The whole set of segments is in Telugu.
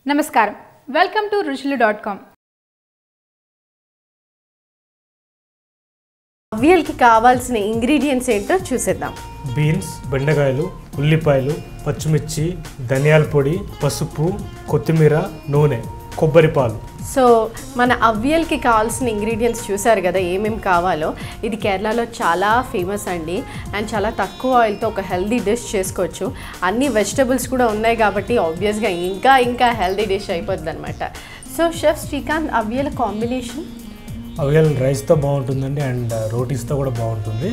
నమస్కారం welcome to Ruchulu dot com అవియల్కి కావాల్సిన ఇంగ్రీడియంట్స్ ఏంటో చూసేద్దాం బీన్స్ బెండకాయలు ఉల్లిపాయలు పచ్చిమిర్చి ధనియాల పొడి పసుపు కొత్తిమీర నూనె కొబ్బరి పాలు సో మన అవ్యల్కి కావాల్సిన ఇంగ్రీడియంట్స్ చూసారు కదా ఏమేమి కావాలో ఇది కేరళలో చాలా ఫేమస్ అండి అండ్ చాలా తక్కువ ఆయిల్తో ఒక హెల్దీ డిష్ చేసుకోవచ్చు అన్ని వెజిటబుల్స్ కూడా ఉన్నాయి కాబట్టి ఆబ్వియస్గా ఇంకా ఇంకా హెల్దీ డిష్ అయిపోద్ది అనమాట so chef Srikanth avial combination avial రైస్తో బాగుంటుందండి అండ్ రోటీస్తో కూడా బాగుంటుంది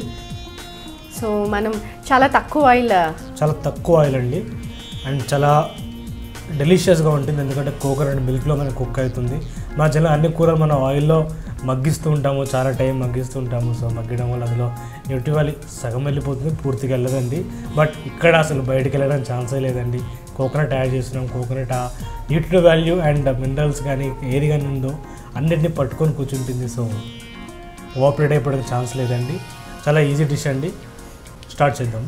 సో మనం చాలా తక్కువ ఆయిల్ చాలా తక్కువ ఆయిల్ అండి అండ్ చాలా డెలిషియస్గా ఉంటుంది ఎందుకంటే కోకోనట్ మిల్క్లో మనకి కుక్ అవుతుంది మా జన అన్ని కూరలు మనం ఆయిల్లో మగ్గిస్తూ ఉంటాము చాలా టైం మగ్గిస్తూ ఉంటాము సో మగ్గడం వల్ల అందులో ఇటీవలి సగం వెళ్ళిపోతుంది పూర్తిగా వెళ్ళదండి బట్ ఇక్కడ అసలు బయటికి వెళ్ళడానికి ఛాన్సే లేదండి కోకోనట్ యాడ్ చేస్తున్నాం కోకోనట్ ఆ న్యూట్రిటివ్ వాల్యూ అండ్ మినరల్స్ కానీ ఏది కానీ ఉందో అన్నిటిని పట్టుకొని కూర్చుంటుంది సో ఓపరేట్ అయిపోవడానికి ఛాన్స్ లేదండి చాలా ఈజీ డిష్ అండి స్టార్ట్ చేద్దాం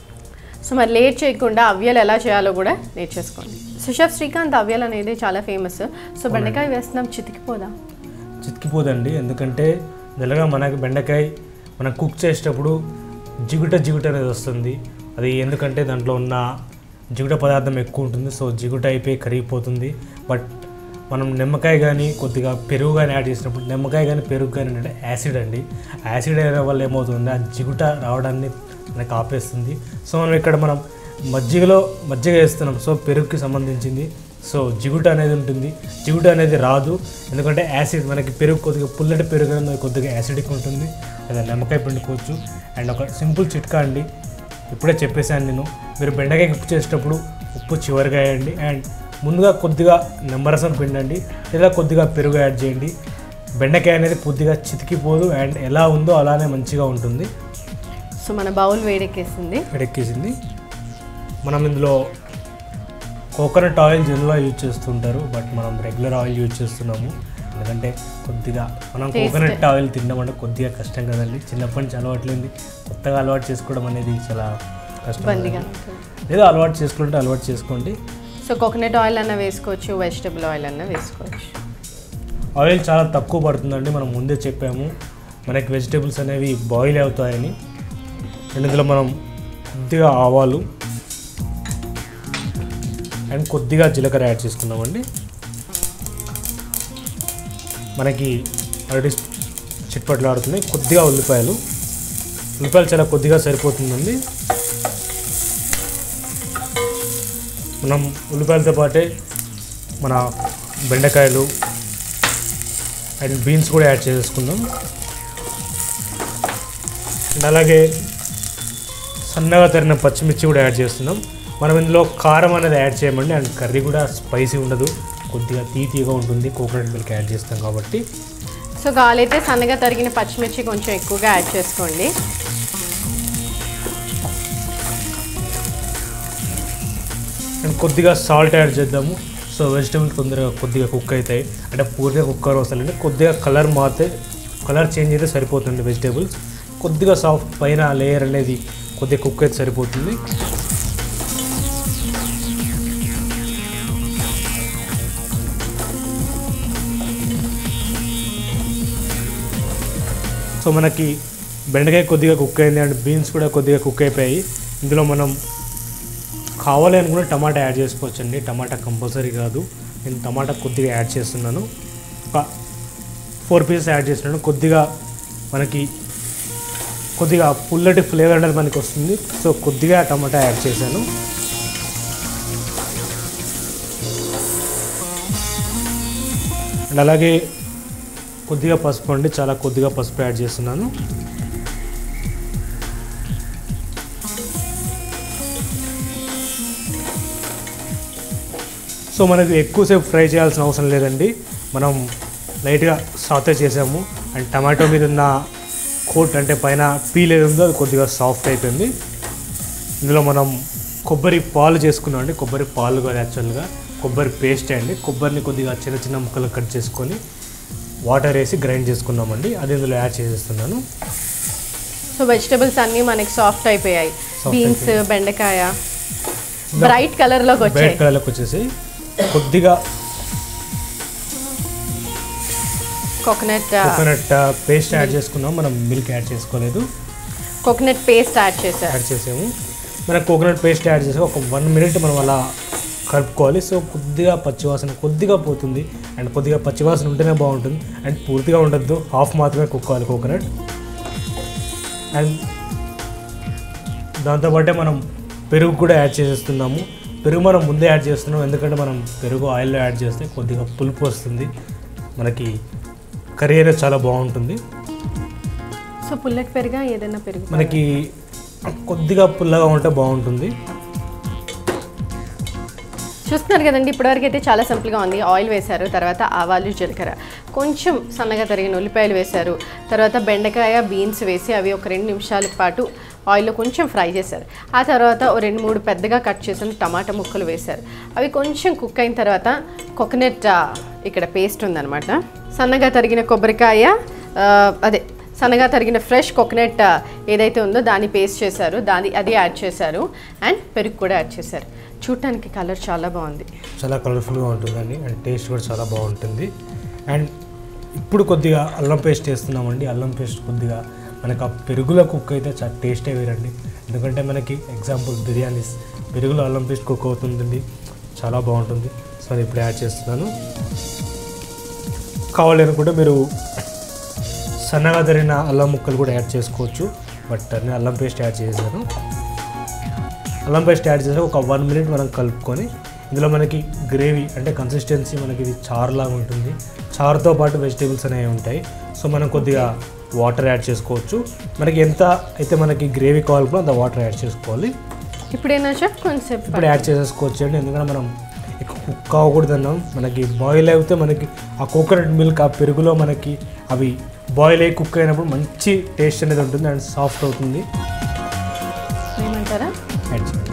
సో మరి లేట్ చేయకుండా అవ్యలు ఎలా చేయాలో కూడా నేర్చేసుకోండి సో షెఫ్ శ్రీకాంత్ అవ్యల్ అనేది చాలా ఫేమస్ సో బెండకాయ వేస్తున్నాం చితికిపోదా చితికిపోదండి ఎందుకంటే నిలగా మనకి బెండకాయ మనం కుక్ చేసేటప్పుడు జిగుట జిగుట అనేది వస్తుంది అది ఎందుకంటే దాంట్లో ఉన్న జిగుట పదార్థం ఎక్కువ ఉంటుంది సో జిగుట అయిపోయి కరిగిపోతుంది బట్ మనం నిమ్మకాయ కానీ కొద్దిగా పెరుగు కానీ యాడ్ చేసినప్పుడు నిమ్మకాయ కానీ పెరుగు కానీ అంటే యాసిడ్ అండి యాసిడ్ అయ్యడం వల్ల ఏమవుతుంది ఆ జిగుట రావడాన్ని మనకి ఆపేస్తుంది సో మనం ఇక్కడ మనం మజ్జిగలో మజ్జిగ వేస్తున్నాం సో పెరుగుకి సంబంధించింది సో జిగుట అనేది ఉంటుంది జిగుట అనేది రాదు ఎందుకంటే యాసిడ్ మనకి పెరుగు కొద్దిగా పుల్లటి పెరుగు అనేది కొద్దిగా యాసిడిక్ ఉంటుంది లేదా నిమ్మకాయ పిండుకోవచ్చు అండ్ ఒక సింపుల్ చిట్కా అండి ఇప్పుడే చెప్పేశాను నేను మీరు బెండకాయ ఉప్పు చేసేటప్పుడు ఉప్పు చివరిగా వేయండి అండ్ ముందుగా కొద్దిగా నిమ్మరసం పిండండి లేదా కొద్దిగా పెరుగు యాడ్ చేయండి బెండకాయ అనేది కొద్దిగా చితికిపోదు అండ్ ఎలా ఉందో అలానే మంచిగా ఉంటుంది సో మన బౌల్ వేడెక్కేసింది ఎక్కేసింది మనం ఇందులో కోకోనట్ ఆయిల్ జనరల్గా యూజ్ చేస్తుంటారు బట్ మనం రెగ్యులర్ ఆయిల్ యూజ్ చేస్తున్నాము ఎందుకంటే కొద్దిగా మనం Taste. కోకోనట్ ఆయిల్ తినడం అంటే కొద్దిగా కష్టం కదండి చిన్నప్పటి నుంచి అలవాట్లేంది కొత్తగా అలవాటు చేసుకోవడం అనేది చాలా కష్టం ఇబ్బందిగా కదండి. ఉంటుంది లేదా అలవాటు చేసుకుంటే అలవాటు చేసుకోండి సో కోకోనట్ ఆయిల్ అన్న వేసుకోవచ్చు వెజిటబుల్ ఆయిల్ అన్న వేసుకోవచ్చు ఆయిల్ చాలా తక్కువ పడుతుందండి మనం ముందే చెప్పాము మనకి వెజిటేబుల్స్ అనేవి బాయిల్ అవుతాయని అండ్ ఇందులో మనం కొద్దిగా ఆవాలు అండ్ కొద్దిగా జీలకర్ర యాడ్ చేసుకుందామండి మనకి ఆల్రెడీ చిట్పట్లు ఆడుతున్నాయి కొద్దిగా ఉల్లిపాయలు ఉల్లిపాయలు చాలా కొద్దిగా సరిపోతుందండి మనం ఉల్లిపాయలతో పాటే మన బెండకాయలు అండ్ బీన్స్ కూడా యాడ్ చేసేసుకుందాం అండ్ అలాగే సన్నగా తరిగిన పచ్చిమిర్చి కూడా యాడ్ చేస్తున్నాం మనం ఇందులో కారం అనేది యాడ్ చేయమండి అండ్ కర్రీ కూడా స్పైసీ ఉండదు కొద్దిగా తీతీగా ఉంటుంది కోకోనట్ మిల్క్ యాడ్ చేస్తాం కాబట్టి సో గాలైతే సన్నగా తరిగిన పచ్చిమిర్చి కొంచెం ఎక్కువగా యాడ్ చేసుకోండి అండ్ కొద్దిగా సాల్ట్ యాడ్ చేద్దాము సో వెజిటేబుల్స్ తొందరగా కొద్దిగా కుక్ అవుతాయి అంటే పూర్తిగా కుక్ అవసరం కొద్దిగా కలర్ మారితే కలర్ చేంజ్ అయితే సరిపోతుంది వెజిటేబుల్స్ కొద్దిగా సాఫ్ట్ పైన లేయర్ అనేది కొద్దిగా కుక్ అయితే సరిపోతుంది సో మనకి బెండకాయ కొద్దిగా కుక్ అయింది అండ్ బీన్స్ కూడా కొద్దిగా కుక్ అయిపోయాయి ఇందులో మనం కావాలి అనుకుంటే టమాటా యాడ్ చేసుకోవచ్చు అండి టమాటా కంపల్సరీ కాదు నేను టమాటా కొద్దిగా యాడ్ చేస్తున్నాను ఒక ఫోర్ పీసెస్ యాడ్ చేస్తున్నాను కొద్దిగా మనకి కొద్దిగా పుల్లటి ఫ్లేవర్ అనేది మనకి వస్తుంది సో కొద్దిగా టమాటా యాడ్ చేశాను అండ్ అలాగే కొద్దిగా పసుపు అండి చాలా కొద్దిగా పసుపు యాడ్ చేస్తున్నాను సో మనకి ఎక్కువసేపు ఫ్రై చేయాల్సిన అవసరం లేదండి మనం లైట్గా సాతే చేసాము అండ్ టమాటో మీద ఉన్న కోట్ అంటే పైన పీల్ ఏది ఉందో అది కొద్దిగా సాఫ్ట్ అయిపోయింది ఇందులో మనం కొబ్బరి పాలు చేసుకున్నాం అండి కొబ్బరి పాలు కాదు యాక్చువల్గా కొబ్బరి పేస్ట్ అండి కొబ్బరిని కొద్దిగా చిన్న చిన్న ముక్కలు కట్ చేసుకొని వాటర్ వేసి గ్రైండ్ చేసుకున్నామండి అది ఇందులో యాడ్ చేసేస్తున్నాను సో వెజిటబుల్స్ అన్నీ మనకి సాఫ్ట్ అయిపోయాయి Soft బీన్స్ బెండకాయ బ్రైట్ కలర్లోకి వచ్చాయి బ్రైట్ కలర్లోకి వచ్చేసి కొద్దిగా కోకోనట్ కోకోనట్ పేస్ట్ యాడ్ చేసుకున్నాం మనం మిల్క్ యాడ్ చేసుకోలేదు కోకోనట్ పేస్ట్ యాడ్ చేశారు యాడ్ చేసాము మనం కోకోనట్ పేస్ట్ యాడ్ చేసి ఒక వన్ మినిట్ మనం అలా కలుపుకోవాలి సో కొద్దిగా పచ్చివాసన కొద్దిగా పోతుంది అండ్ కొద్దిగా పచ్చివాసన ఉంటేనే బాగుంటుంది అండ్ పూర్తిగా ఉండద్దు హాఫ్ మాత్రమే కుక్కోవాలి కోకోనట్ అండ్ దాంతోపాటే మనం పెరుగు కూడా యాడ్ చేసేస్తున్నాము పెరుగు మనం ముందే యాడ్ చేస్తున్నాం ఎందుకంటే మనం పెరుగు ఆయిల్లో యాడ్ చేస్తే కొద్దిగా పులుపు వస్తుంది మనకి కర్రీ అనేది చాలా బాగుంటుంది సో పుల్లటి పెరుగా ఏదైనా పెరుగు మనకి కొద్దిగా పుల్లగా ఉంటే బాగుంటుంది చూస్తున్నారు కదండి ఇప్పటివరకు అయితే చాలా సింపుల్గా ఉంది ఆయిల్ వేశారు తర్వాత ఆవాలు జీలకర్ర కొంచెం సన్నగా తరిగిన ఉల్లిపాయలు వేశారు తర్వాత బెండకాయ బీన్స్ వేసి అవి ఒక రెండు నిమిషాల పాటు ఆయిల్లో కొంచెం ఫ్రై చేశారు ఆ తర్వాత ఓ రెండు మూడు పెద్దగా కట్ చేసిన టమాటా ముక్కలు వేశారు అవి కొంచెం కుక్ అయిన తర్వాత కోకోనట్ ఆ, ఇక్కడ పేస్ట్ ఉందన్నమాట సన్నగా తరిగిన కొబ్బరికాయ ఆ, అదే సన్నగా తరిగిన ఫ్రెష్ కోకోనట్ ఆ, ఏదైతే ఉందో దాన్ని పేస్ట్ చేశారు దాని అది యాడ్ చేశారు అండ్ పెరుగు కూడా యాడ్ చేశారు చూడటానికి కలర్ చాలా బాగుంది చాలా కలర్ఫుల్గా ఉంటుందండి అండ్ టేస్ట్ కూడా చాలా బాగుంటుంది అండ్ ఇప్పుడు కొద్దిగా అల్లం పేస్ట్ వేస్తున్నామండి అల్లం పేస్ట్ కొద్దిగా మనకు ఆ పెరుగులో కుక్ అయితే చాలా టేస్టే వేరండి ఎందుకంటే మనకి ఎగ్జాంపుల్ బిర్యానీస్ పెరుగులో అల్లం పేస్ట్ కుక్ అవుతుందండి చాలా బాగుంటుంది సో అది ఇప్పుడు యాడ్ చేస్తున్నాను కావాలి అనుకుంటే మీరు సన్నగా తరిగిన అల్లం ముక్కలు కూడా యాడ్ చేసుకోవచ్చు బట్ నేను అల్లం పేస్ట్ యాడ్ చేశాను అల్లం పేస్ట్ యాడ్ చేసి ఒక వన్ మినిట్ మనం కలుపుకొని ఇందులో మనకి గ్రేవీ అంటే కన్సిస్టెన్సీ మనకి ఇది చారులాగా ఉంటుంది చారుతో పాటు వెజిటేబుల్స్ అనేవి ఉంటాయి సో మనం కొద్దిగా వాటర్ యాడ్ చేసుకోవచ్చు మనకి ఎంత అయితే మనకి గ్రేవీ కావాలనుకో అంత వాటర్ యాడ్ చేసుకోవాలి ఇప్పుడేనా చెఫ్ కొంచెం ఇప్పుడు యాడ్ చేసేసుకోవచ్చు అండి ఎందుకంటే మనం ఎక్కువ కుక్ అవ్వకూడదు అన్నాం మనకి బాయిల్ అయితే మనకి ఆ కోకోనట్ మిల్క్ ఆ పెరుగులో మనకి అవి బాయిల్ అయ్యి కుక్ అయినప్పుడు మంచి టేస్ట్ అనేది ఉంటుంది అండ్ సాఫ్ట్ అవుతుంది ఏమంటారా యాడ్ చేయండి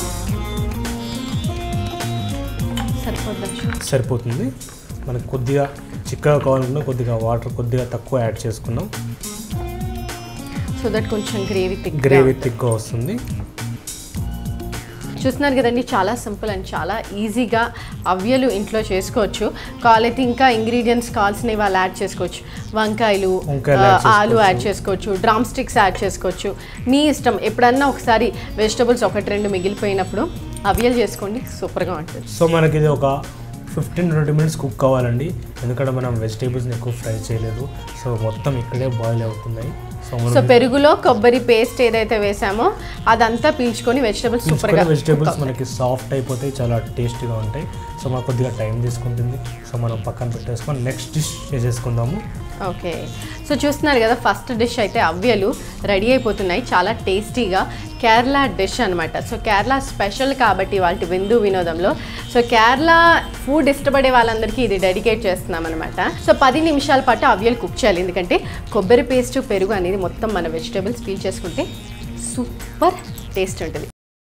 సరిపోద్దా సరిపోతుంది మనకు కొద్దిగా చిక్కగా కావాలన్నా కొద్దిగా వాటర్ కొద్దిగా తక్కువ యాడ్ చేసుకున్నాం సో దట్ కొంచెం గ్రేవీ థిక్ గ్రేవీ థిక్గా వస్తుంది చూస్తున్నారు కదండి చాలా సింపుల్ అండ్ చాలా ఈజీగా అవ్యలు ఇంట్లో చేసుకోవచ్చు కావాలైతే ఇంకా ఇంగ్రీడియంట్స్ కావాల్సినవి వాళ్ళు యాడ్ చేసుకోవచ్చు వంకాయలు వంకాయలు ఆ, యాడ్ ఆలు చేసుకోవచ్చు. యాడ్ చేసుకోవచ్చు డ్రమ్ స్టిక్స్ యాడ్ చేసుకోవచ్చు మీ ఇష్టం ఎప్పుడన్నా ఒకసారి వెజిటబుల్స్ ఒకటి రెండు మిగిలిపోయినప్పుడు అవియలు చేసుకోండి సూపర్గా ఉంటుంది సో మనకి ఇది ఒక ఫిఫ్టీన్ ట్వంటీ మినిట్స్ కుక్ కావాలండి ఎందుకంటే మనం వెజిటేబుల్స్ని ఎక్కువ ఫ్రై చేయలేదు సో మొత్తం ఇక్కడే బాయిల్ అవుతున్నాయి సో సో మనం పెరుగులో కొబ్బరి పేస్ట్ ఏదైతే వేసామో అదంతా పీల్చుకొని వెజిటబుల్స్ సూపర్గా వెజిటేబుల్స్ మనకి సాఫ్ట్ అయిపోతాయి చాలా టేస్టీగా ఉంటాయి సో మనకు కొద్దిగా టైం తీసుకుంటుంది సో మనం పక్కన పెట్టేసుకొని నెక్స్ట్ డిష్ చేసేసుకుందాము ఓకే సో చూస్తున్నారు కదా ఫస్ట్ డిష్ అయితే అవ్యలు రెడీ అయిపోతున్నాయి చాలా టేస్టీగా కేరళ డిష్ అనమాట సో కేరళ స్పెషల్ కాబట్టి వాళ్ళ విందు వినోదంలో సో కేరళ ఫుడ్ ఇష్టపడే వాళ్ళందరికీ ఇది డెడికేట్ చేస్తున్నాం అనమాట సో పది నిమిషాల పాటు అవ్యలు కుక్ చేయాలి ఎందుకంటే కొబ్బరి పేస్ట్ పెరుగు అనేది మొత్తం మన వెజిటేబుల్స్ పీల్ చేసుకుంటే సూపర్ టేస్ట్ ఉంటుంది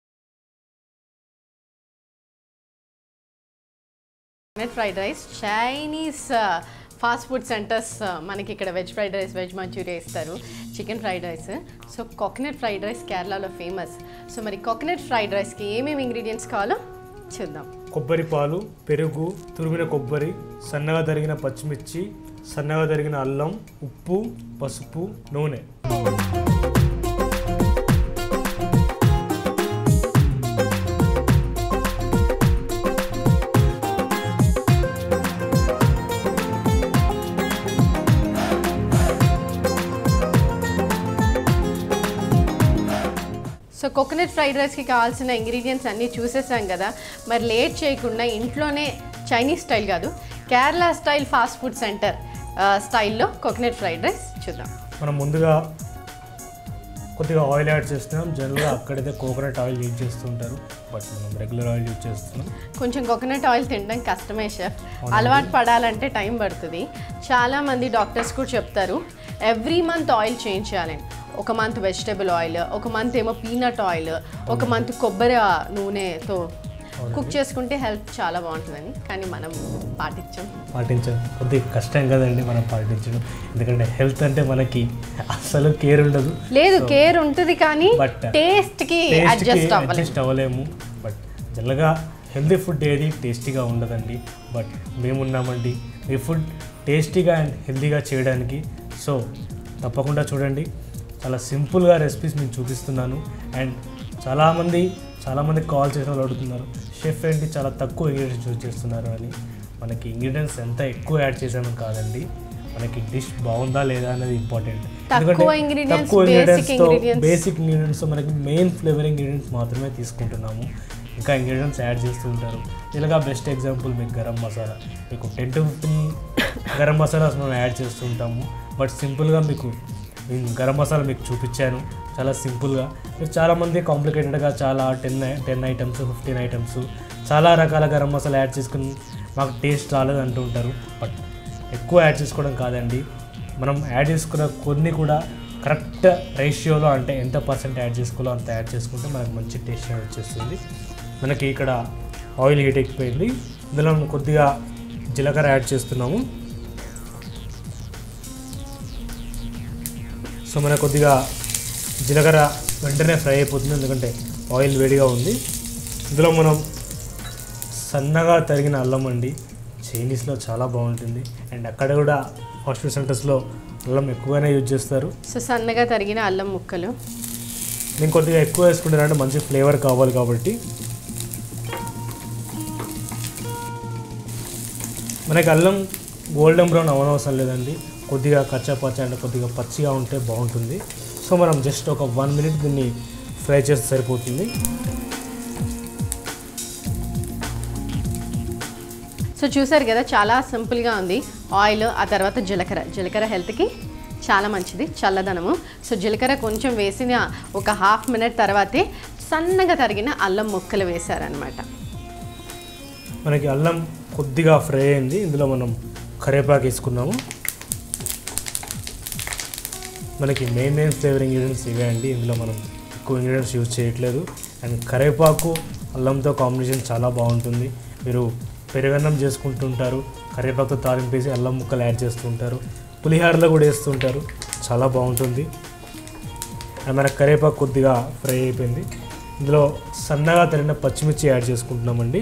fried rice Chinese fast food centers మనకి ఇక్కడ veg fried rice veg Manchuria ఇస్తారు chicken fried rice so coconut fried rice కేరళలో ఫేమస్ సో మరి కోకోనట్ ఫ్రైడ్ రైస్కి ఏమేమి ఇంగ్రీడియంట్స్ కావాలో చూద్దాం కొబ్బరి పాలు పెరుగు తురిమిన కొబ్బరి సన్నగా తరిగిన పచ్చిమిర్చి సన్నగా తరిగిన అల్లం ఉప్పు పసుపు నూనె సో కోకోనట్ ఫ్రైడ్ రైస్కి కావాల్సిన ఇంగ్రీడియంట్స్ అన్నీ చూసేసాం కదా మరి లేట్ చేయకుండా ఇంట్లోనే చైనీస్ స్టైల్ కాదు Kerala style fast food center స్టైల్లో కోకోనట్ ఫ్రైడ్ రైస్ చూద్దాం మనం ముందుగా కొద్దిగా ఆయిల్ యాడ్ చేస్తున్నాం జనరల్గా అక్కడైతే కోకోనట్ ఆయిల్ యూజ్ చేస్తుంటారు బట్ మనం రెగ్యులర్ ఆయిల్ యూజ్ చేస్తున్నాం కొంచెం కోకోనట్ ఆయిల్ తినడం కష్టమే షెఫ్ అలవాటు పడాలంటే టైం పడుతుంది చాలామంది డాక్టర్స్ కూడా చెప్తారు ఎవ్రీ మంత్ ఆయిల్ చేంజ్ చేయాలండి ఒక మంత్ వెజిటబుల్ ఆయిల్ ఒక మంత్ ఏమో పీనట్ ఆయిల్ ఒక మంత్ కొబ్బరి ఆ నూనెతో కుక్ చేసుకుంటే హెల్త్ చాలా బాగుంటుందని కానీ మనం పాటించాం పాటించడం కొద్దిగా కష్టం కదండి మనం పాటించడం ఎందుకంటే హెల్త్ అంటే మనకి అస్సలు కేర్ ఉండదు లేదు కేర్ ఉంటుంది కానీ But, టేస్ట్కి టేస్ట్కి అడ్జస్ట్ అవ్వలేదు అడ్జస్ట్ అవ్వలేము బట్ జనరల్గా హెల్తీ ఫుడ్ ఏది టేస్టీగా ఉండదండి బట్ మేమున్నామండి మీ ఫుడ్ టేస్టీగా అండ్ హెల్తీగా చేయడానికి సో తప్పకుండా చూడండి చాలా సింపుల్గా రెసిపీస్ నేను చూపిస్తున్నాను అండ్ చాలామంది చాలామంది కాల్ చేసిన వాళ్ళు అడుగుతున్నారు షెఫ్ ఏంటి చాలా తక్కువ ఇంగ్రీడియంట్స్ యూజ్ చేస్తున్నారు అని మనకి ఇంగ్రీడియంట్స్ ఎంత ఎక్కువ యాడ్ చేసామని కాదండి మనకి డిష్ బాగుందా లేదా అనేది ఇంపార్టెంట్ తక్కువ ingredients, basic ingredients. Basic ingredients మనకి మెయిన్ ఫ్లేవర్ ఇంగ్రీడియంట్స్ మాత్రమే తీసుకుంటున్నాము ఇంకా ఇంగ్రీడియంట్స్ యాడ్ చేస్తూ ఉంటారు ఇలాగా బెస్ట్ ఎగ్జాంపుల్ మీకు గరం మసాలా మీకు ten to fifteen garam masalas మనం యాడ్ చేస్తూ ఉంటాము బట్ సింపుల్గా మీకు నేను గరం మసాలా మీకు చూపించాను చాలా సింపుల్గా మీరు చాలామంది కాంప్లికేటెడ్గా చాలా ten ten items fifteen items చాలా రకాల గరం మసాలా యాడ్ చేసుకుని మాకు టేస్ట్ రాలేదు అంటూ ఉంటారు బట్ ఎక్కువ యాడ్ చేసుకోవడం కాదండి మనం యాడ్ చేసుకున్న కొన్ని కూడా కరెక్ట్ రేషియోలో అంటే ఎంత పర్సెంట్ యాడ్ చేసుకోవాలో అంత యాడ్ చేసుకుంటే మనకు మంచి టేస్ట్ అనేది వచ్చేస్తుంది మనకి ఇక్కడ ఆయిల్ హీట్ ఎక్కిపోయింది ఇందులో మనం కొద్దిగా జీలకర్ర యాడ్ చేస్తున్నాము సో మనకు కొద్దిగా జీలకర్ర వెంటనే ఫ్రై అయిపోతుంది ఎందుకంటే ఆయిల్ వేడిగా ఉంది ఇందులో మనం సన్నగా తరిగిన అల్లం అండి చైనీస్లో చాలా బాగుంటుంది అండ్ అక్కడ కూడా ఫాస్ట్ ఫుడ్ సెంటర్స్లో అల్లం ఎక్కువగానే యూజ్ చేస్తారు సో సన్నగా తరిగిన అల్లం ముక్కలు నేను కొద్దిగా ఎక్కువ వేసుకుంటానంటే మంచి ఫ్లేవర్ కావాలి కాబట్టి మనకి అల్లం గోల్డెన్ బ్రౌన్ అవనవసరం లేదండి కొద్దిగా కచ్చా పచ్చ అంటే కొద్దిగా పచ్చిగా ఉంటే బాగుంటుంది సో మనం జస్ట్ ఒక వన్ మినిట్ దీన్ని ఫ్రై చేస్తే సరిపోతుంది సో చూసారు కదా చాలా సింపుల్గా ఉంది ఆయిల్ ఆ తర్వాత జీలకర్ర జీలకర్ర హెల్త్కి చాలా మంచిది చల్లదనము సో జీలకర్ర కొంచెం వేసిన ఒక హాఫ్ మినిట్ తర్వాతే సన్నగా తరిగిన అల్లం ముక్కలు వేశారనమాట మనకి అల్లం కొద్దిగా ఫ్రై అయింది ఇందులో మనం కరివేపాకు వేసుకున్నాము మనకి మెయిన్ మెయిన్ ఫ్లేవర్ ఇంగ్రీడియంట్స్ ఇవే అండి ఇందులో మనం ఎక్కువ ఇంగ్రీడియంట్స్ యూజ్ చేయట్లేదు అండ్ కరివేపాకు అల్లంతో కాంబినేషన్ చాలా బాగుంటుంది మీరు పెరుగన్నం చేసుకుంటుంటారు కరివేపాకుతో తాలింపు వేసి అల్లం ముక్కలు యాడ్ చేస్తుంటారు పులిహారలో కూడా వేస్తుంటారు చాలా బాగుంటుంది అండ్ మన కరివేపాకు కొద్దిగా ఫ్రై అయిపోయింది ఇందులో సన్నగా తరిగిన పచ్చిమిర్చి యాడ్ చేసుకుంటున్నామండి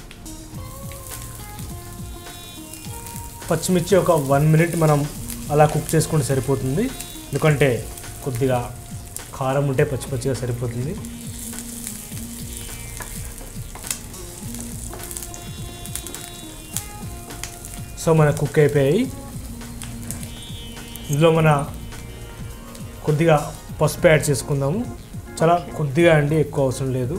పచ్చిమిర్చి ఒక వన్ మినిట్ మనం అలా కుక్ చేసుకుంటే సరిపోతుంది ఎందుకంటే కొద్దిగా కారం ఉంటే పచ్చి పచ్చిగా సరిపోతుంది సో మన కుక్ అయిపోయాయి ఇందులో మన కొద్దిగా పసుపు యాడ్ చేసుకుందాము చాలా కొద్దిగా అండి ఎక్కువ అవసరం లేదు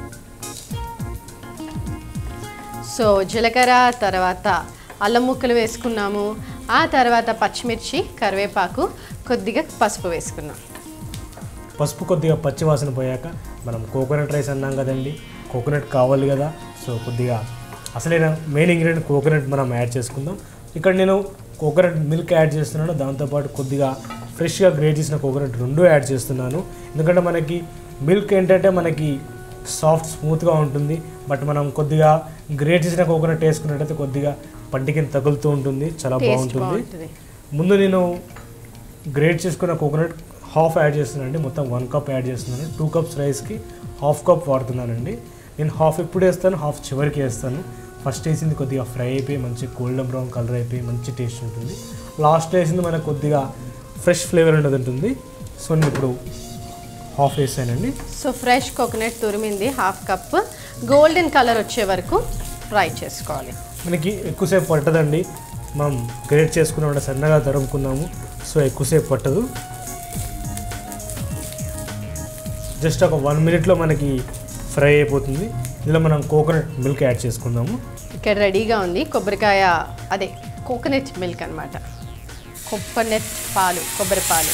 సో జీలకర్ర తర్వాత అల్లం ముక్కలు వేసుకున్నాము ఆ తర్వాత పచ్చిమిర్చి కరివేపాకు కొద్దిగా పసుపు వేసుకున్నాం పసుపు కొద్దిగా పచ్చి వాసన పోయాక మనం కోకోనట్ రైస్ అన్నాం కదండి కోకోనట్ కావాలి కదా సో కొద్దిగా అసలైన మెయిన్ ఇంగ్రీడియంట్ కోకోనట్ మనం యాడ్ చేసుకుందాం ఇక్కడ నేను కోకోనట్ మిల్క్ యాడ్ చేస్తున్నాను దాంతోపాటు కొద్దిగా ఫ్రెష్గా గ్రేట్ చేసిన కోకోనట్ రెండు యాడ్ చేస్తున్నాను ఎందుకంటే మనకి మిల్క్ ఏంటంటే మనకి సాఫ్ట్ స్మూత్గా ఉంటుంది బట్ మనం కొద్దిగా గ్రేట్ చేసిన కోకోనట్ వేసుకున్నట్టయితే కొద్దిగా పంటికి తగులుతూ ఉంటుంది చాలా టేస్ట్ బాగుంటుంది బాగుంటుంది ముందు నేను గ్రేట్ చేసుకున్న కోకోనట్ హాఫ్ యాడ్ చేస్తున్నానండి మొత్తం వన్ కప్ యాడ్ చేస్తున్నాను టూ కప్స్ రైస్కి హాఫ్ కప్ వాడుతున్నానండి నేను హాఫ్ ఎప్పుడు వేస్తాను హాఫ్ చివరికి వేస్తాను ఫస్ట్ వేసింది కొద్దిగా ఫ్రై అయిపోయి మంచి గోల్డెన్ బ్రౌన్ కలర్ అయిపోయి మంచి టేస్ట్ ఉంటుంది లాస్ట్ వేసింది మనకు కొద్దిగా ఫ్రెష్ ఫ్లేవర్ అనేది ఉంటుంది సో నేను ఇప్పుడు హాఫ్ వేసానండి సో ఫ్రెష్ కోకోనట్ తురిమింది హాఫ్ కప్ గోల్డెన్ కలర్ వచ్చే వరకు ఫ్రై చేసుకోవాలి మనకి ఎక్కువసేపు పట్టదండి మనం గ్రేట్ చేసుకున్నాం సన్నగా తరుముకున్నాము సో ఎక్కువసేపు పట్టదు జస్ట్ ఒక వన్ మినిట్లో మనకి ఫ్రై అయిపోతుంది ఇందులో మనం కోకోనట్ మిల్క్ యాడ్ చేసుకుందాము ఇక్కడ రెడీగా ఉంది కొబ్బరికాయ అదే కోకోనట్ మిల్క్ అన్నమాట కోకోనట్ పాలు కొబ్బరి పాలు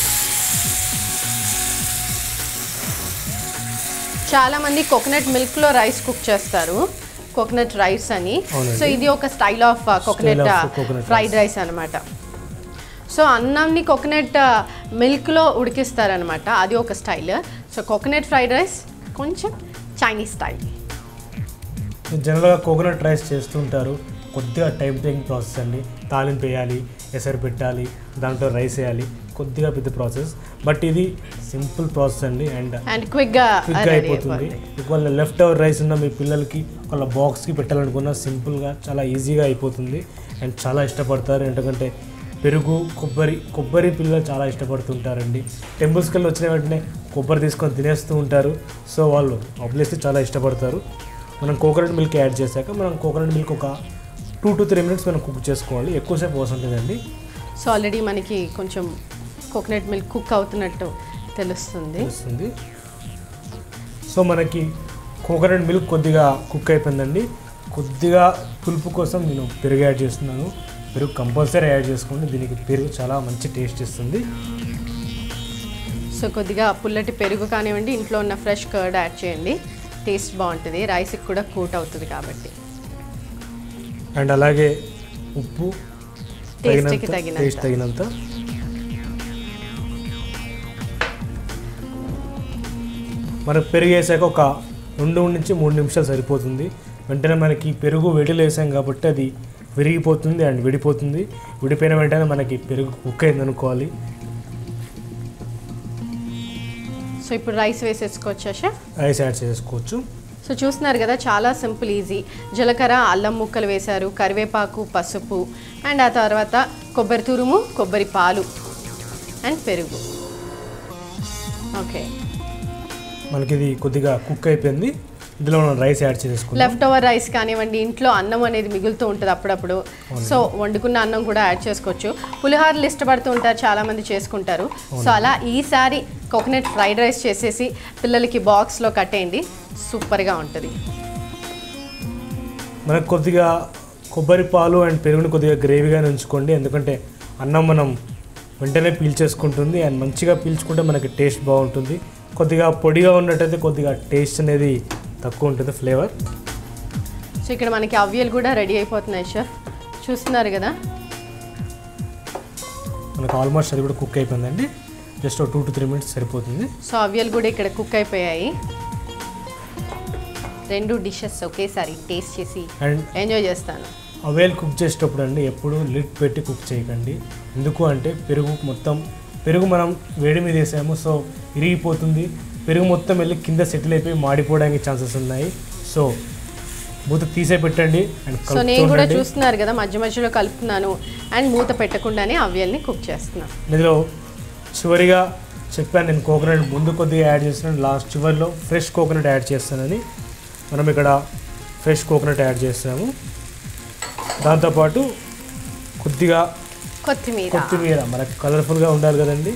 చాలామంది కోకోనట్ మిల్క్లో రైస్ కుక్ చేస్తారు కోకోనట్ రైస్ అని అవునండి. సో ఇది ఒక style of coconut of coconut fried rice అనమాట సో అన్నంని కోకోనట్ మిల్క్లో ఉడికిస్తారనమాట అది ఒక స్టైల్ సో కోకోనట్ ఫ్రైడ్ రైస్ కొంచెం చైనీస్ స్టైల్ జనరల్గా కోకోనట్ రైస్ చేస్తుంటారు కొద్దిగా టైం టేకింగ్ ప్రాసెస్ అండి తాలింపు వేయాలి ఎసరు పెట్టాలి దాంట్లో రైస్ వేయాలి కొద్దిగా పెద్ద ప్రాసెస్ బట్ ఇది సింపుల్ ప్రాసెస్ అండి అండ్ అండ్ క్విక్గా క్విక్గా అయిపోతుంది ఒకవేళ లెఫ్ట్ ఓవర్ రైస్ ఉన్న మీ పిల్లలకి వాళ్ళ బాక్స్కి పెట్టాలనుకున్న సింపుల్గా చాలా ఈజీగా అయిపోతుంది అండ్ చాలా ఇష్టపడతారు ఎందుకంటే పెరుగు కొబ్బరి కొబ్బరి పిల్లలు చాలా ఇష్టపడుతుంటారండి టెంపుల్స్కి వెళ్ళి వచ్చిన వెంటనే కొబ్బరి తీసుకొని తినేస్తూ ఉంటారు సో వాళ్ళు ఆబ్వియస్లీ చాలా ఇష్టపడతారు మనం కోకోనట్ మిల్క్ యాడ్ చేశాక మనం కోకోనట్ మిల్క్ ఒక టూ టు త్రీ మినిట్స్ మనం కుక్ చేసుకోవాలి ఎక్కువసేపు అవసరం లేదండి సో ఆల్రెడీ మనకి కొంచెం కోకోనట్ మిల్క్ కుక్ అవుతున్నట్టు తెలుస్తుంది వస్తుంది సో మనకి కోకోనట్ మిల్క్ కొద్దిగా కుక్ అయిపోయిందండి కొద్దిగా పులుపు కోసం నేను పెరుగు యాడ్ చేస్తున్నాను పెరుగు కంపల్సరీ యాడ్ చేసుకోండి దీనికి పెరుగు చాలా మంచి టేస్ట్ ఇస్తుంది సో కొద్దిగా పుల్లటి పెరుగు కానివ్వండి ఇంట్లో ఉన్న ఫ్రెష్ కర్డ్ యాడ్ చేయండి టేస్ట్ బాగుంటుంది రైస్కి కూడా కూట్ అవుతుంది కాబట్టి అండ్ అలాగే ఉప్పు టేస్ట్కి తగినంత టేస్ట్ తగినంత తగినంత మనకు పెరుగు వేసాక ఒక రెండు నుంచి మూడు నిమిషాలు సరిపోతుంది వెంటనే మనకి పెరుగు వేడిలో వేసాం కాబట్టి అది విరిగిపోతుంది అండ్ విడిపోతుంది విడిపోయిన వెంటనే మనకి పెరుగు కుక్ అయింది అనుకోవాలి సో ఇప్పుడు రైస్ వేసేసుకోవచ్చా షెఫ్ రైస్ యాడ్ చేసుకోవచ్చు సో చూస్తున్నారు కదా చాలా సింపుల్ ఈజీ జీలకర్ర అల్లం ముక్కలు వేశారు కరివేపాకు పసుపు అండ్ ఆ తర్వాత కొబ్బరి తురుము కొబ్బరి పాలు అండ్ పెరుగు ఓకే మనకి ఇది కొద్దిగా కుక్ అయిపోయింది ఇందులో మనం రైస్ యాడ్ చేసుకుందాం లెఫ్ట్ ఓవర్ రైస్ కానివ్వండి ఇంట్లో అన్నం అనేది మిగులుతూ ఉంటుంది అప్పుడప్పుడు సో వండుకున్న అన్నం కూడా యాడ్ చేసుకోవచ్చు పులిహోరలు ఇష్టపడుతూ ఉంటారు చాలా మంది చేసుకుంటారు సో అలా ఈసారి కోకోనట్ ఫ్రైడ్ రైస్ చేసేసి పిల్లలకి బాక్స్లో కట్టేయండి సూపర్గా ఉంటుంది మనకు కొద్దిగా కొబ్బరి పాలు అండ్ పెరుగుని కొద్దిగా గ్రేవీగానే ఉంచుకోండి ఎందుకంటే అన్నం మనం వెంటనే పీల్చేసుకుంటుంది అండ్ మంచిగా పీల్చుకుంటే మనకి టేస్ట్ బాగుంటుంది కొద్దిగా పొడిగా ఉన్నట్టయితే కొద్దిగా టేస్ట్ అనేది తక్కువ ఉంటుంది ఫ్లేవర్ సో ఇక్కడ మనకి అవ్యలు కూడా రెడీ అయిపోతున్నాయి షెఫ్ చూస్తున్నారు కదా మనకు ఆల్మోస్ట్ అది కూడా కుక్ అయిపోయిందండి just two to three minutes సరిపోతుంది సో అవ్యలు కూడా ఇక్కడ కుక్ అయిపోయాయి రెండు డిషెస్ ఒకేసారి టేస్ట్ చేసి అండ్ ఎంజాయ్ చేస్తాను అవేల్ కుక్ చేసేటప్పుడు అండి ఎప్పుడు లిడ్ పెట్టి కుక్ చేయకండి ఎందుకు అంటే పెరుగు మొత్తం పెరుగు మనం వేడి మీద వేసాము సో ఇరిగిపోతుంది పెరుగు మొత్తం వెళ్ళి కింద సెటిల్ అయిపోయి మాడిపోవడానికి ఛాన్సెస్ ఉన్నాయి సో మూత తీసే పెట్టండి అండ్ సో నేను కూడా కలుపుతుండండి చూస్తున్నారు కదా మధ్య మధ్యలో కలుపుతున్నాను అండ్ మూత పెట్టకుండానే అవ్యల్ని కుక్ చేస్తున్నాను ఇందులో చివరిగా చెప్పాను నేను కోకోనట్ ముందు కొద్దిగా యాడ్ చేస్తున్నాను లాస్ట్ చివరిలో ఫ్రెష్ కోకోనట్ యాడ్ చేస్తానని మనం ఇక్కడ ఫ్రెష్ కోకోనట్ యాడ్ చేస్తాము దాంతోపాటు కొద్దిగా కొత్తిమీర కొత్తిమీర మనకి కలర్ఫుల్గా ఉండాలి కదండి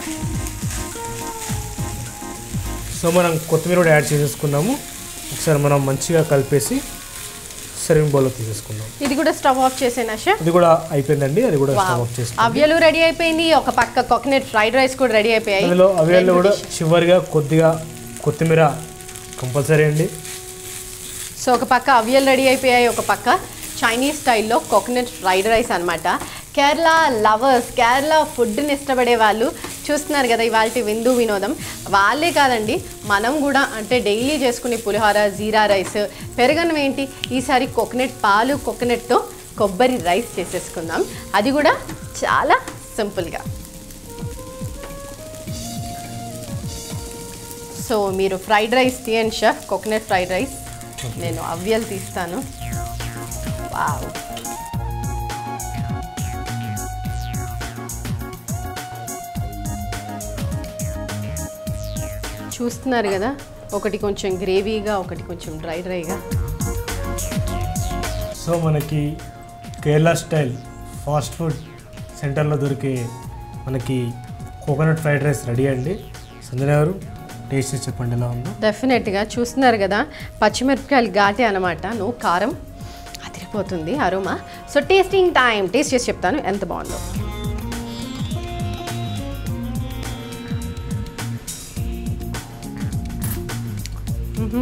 సో మనం కొత్తిమీర కూడా యాడ్ చేసేసుకున్నాము ఒకసారి మనం మంచిగా కలిపేసి సర్వింగ్ బౌల్లో తీసేసుకుందాం ఇది కూడా స్టవ్ ఆఫ్ చేసేనా షెఫ్ ఇది కూడా అయిపోయిందండి అది కూడా స్టవ్ ఆఫ్ చేసుకుందాం అవ్యలు రెడీ అయిపోయింది ఒక పక్క కోకోనట్ ఫ్రైడ్ రైస్ కూడా రెడీ అయిపోయాయి అందులో అవేళ్ళు రెండు కూడా dish. చివరిగా కొద్దిగా కొత్తిమీర కంపల్సరీ అండి సో ఒక పక్క అవియల్ రెడీ అయిపోయాయి ఒక పక్క చైనీస్ స్టైల్లో కోకోనట్ ఫ్రైడ్ రైస్ అన్నమాట కేరళ లవర్స్ కేరళ ఫుడ్ని ఇష్టపడే వాళ్ళు చూస్తున్నారు కదా ఇవాళ విందు వినోదం వాళ్ళే కాదండి మనం కూడా అంటే డైలీ చేసుకునే పులిహోర జీరా రైస్ పెరగనం ఏంటి ఈసారి కోకోనట్ పాలు కోకోనట్తో కొబ్బరి రైస్ చేసేసుకుందాం అది కూడా చాలా సింపుల్గా సో మీరు ఫ్రైడ్ రైస్ తీయండి షెఫ్ కోకోనట్ ఫ్రైడ్ రైస్ నేను అవ్యలు తీస్తాను వావ్ చూస్తున్నారు కదా ఒకటి కొంచెం గ్రేవీగా ఒకటి కొంచెం డ్రై డ్రైగా సో మనకి కేరళ స్టైల్ ఫాస్ట్ ఫుడ్ సెంటర్లో దొరికే మనకి కోకోనట్ ఫ్రైడ్ రైస్ రెడీ అండి సంజన గారు టేస్ట్ చేసి చెప్పండి ఎలా ఉందో డెఫినెట్గా చూస్తున్నారు కదా పచ్చిమిరపకాయలు ఘాటే అనమాట నో కారం అదిరిపోతుంది aroma so tasting time taste చేసి చెప్తాను ఎంత బాగుందో మ్హూ.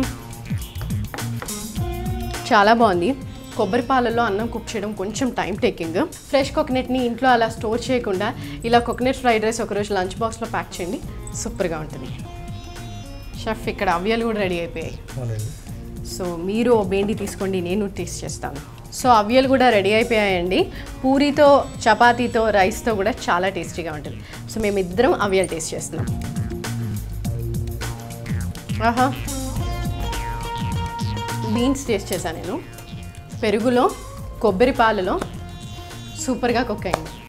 చాలా బాగుంది కొబ్బరి పాలలో అన్నం కుక్ చేయడం కొంచెం టైం టేకింగ్ ఫ్రెష్ కోకోనట్ని ఇంట్లో అలా స్టోర్ చేయకుండా ఇలా కోకోనట్ ఫ్రైడ్ రైస్ ఒకరోజు లంచ్ బాక్స్లో ప్యాక్ చేయండి సూపర్గా ఉంటుంది షెఫ్ ఇక్కడ అవ్యాలు కూడా రెడీ అయిపోయాయి అవునండి సో మీరు ఓ బేండి తీసుకోండి నేను టేస్ట్ చేస్తాను సో అవియలు కూడా రెడీ అయిపోయాయండి పూరితో చపాతీతో రైస్తో కూడా చాలా టేస్టీగా ఉంటుంది సో మేమిద్దరం అవియలు టేస్ట్ చేస్తున్నాం ఆహా బీన్స్ టేస్ట్ చేశాను నేను పెరుగులో కొబ్బరి పాలలో సూపర్గా కుక్ అయింది